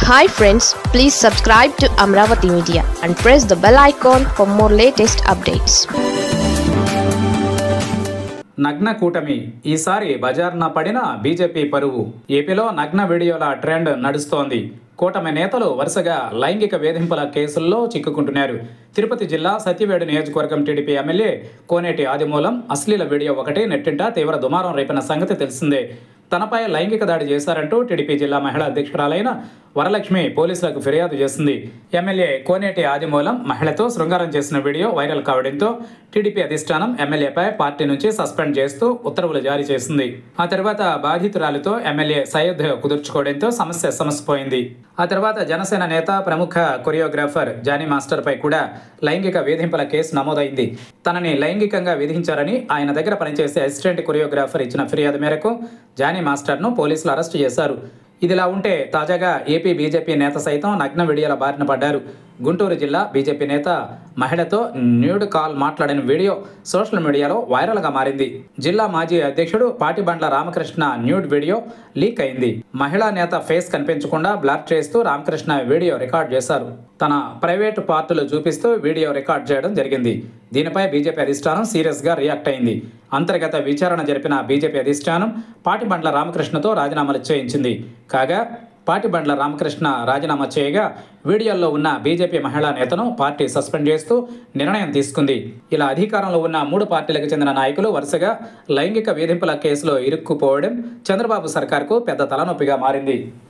hi friends please subscribe to Amaravati media and press the bell icon for more latest updates నగ్న కూటమి ఈసారి బజార్న పడిన BJP పరువు ఏపీలో నగ్న వీడియోల ట్రెండ్ నడుస్తోంది కూటమి నేతలు వరుసగా లైంగిక వేధింపుల కేసుల్లో చిక్కుకుంటున్నారు తిరుపతి జిల్లా సత్యవేడు నియోజకవర్గం టీడీపీ ఎమ్మెల్యే కోనేటి ఆదిమూలం అశ్లీల వీడియో ఒకటి నెట్టింట తీవ్ర దుమారం రేపిన సంగతి తెలిసిందే తనపై లైంగిక దాడి చేశారంటూ టీడీపీ జిల్లా మహిళా అధ్యక్షురాలైన వరలక్ష్మి పోలీసులకు ఫిర్యాదు చేసింది ఎమ్మెల్యే కోనేటి ఆదిమూలం మహిళతో శృంగారం చేసిన వీడియో వైరల్ కావడంతో టీడీపీ అధిష్టానం ఎమ్మెల్యేపై పార్టీ నుంచి సస్పెండ్ చేస్తూ ఉత్తర్వులు జారీ చేసింది ఆ తర్వాత బాధితురాలితో ఎమ్మెల్యే సయ్యద్ కుదుర్చుకోవడంతో సమస్య సమసిపోయింది ఆ తర్వాత జనసేన నేత ప్రముఖ కొరియోగ్రాఫర్ జానీ మాస్టర్ పై కూడా లైంగిక వేధింపుల కేసు నమోదైంది తనని లైంగికంగా వేధించారని ఆయన దగ్గర పనిచేసే అసిస్టెంట్ కొరియోగ్రాఫర్ ఇచ్చిన ఫిర్యాదు మేరకు జానీ మాస్టర్ను పోలీసులు అరెస్టు చేశారు ఇదిలా ఉంటే తాజాగా ఏపీ బీజేపీ నేత సైతం నగ్న వీడియోల బారిన పడ్డారు గుంటూరు జిల్లా బీజేపీ నేత మహిళతో న్యూడ్ కాల్ మాట్లాడిన వీడియో సోషల్ మీడియాలో వైరల్గా మారింది జిల్లా మాజీ అధ్యక్షుడు Patibandla Ramakrishna nude video leak అయింది మహిళా నేత ఫేస్ కనిపించకుండా బ్లాక్ చేస్తూ రామకృష్ణ వీడియో రికార్డ్ చేశారు తన ప్రైవేటు పార్టులు చూపిస్తూ వీడియో రికార్డ్ చేయడం జరిగింది దీనిపై బీజేపీ అధిష్టానం సీరియస్గా రియాక్ట్ అయింది అంతర్గత విచారణ జరిపిన బీజేపీ అధిష్టానం పాటిబండ్ల రామకృష్ణతో రాజీనామాలు చేయించింది కాగా పాటిబండ్ల రామకృష్ణ రాజీనామా చేయగా వీడియోల్లో ఉన్న బీజేపీ మహిళా నేతను పార్టీ సస్పెండ్ చేస్తూ నిర్ణయం తీసుకుంది ఇలా అధికారంలో ఉన్న మూడు పార్టీలకు చెందిన నాయకులు వరుసగా లైంగిక వేధింపుల కేసులో ఇరుక్కుపోవడం చంద్రబాబు సర్కార్కు పెద్ద తలనొప్పిగా మారింది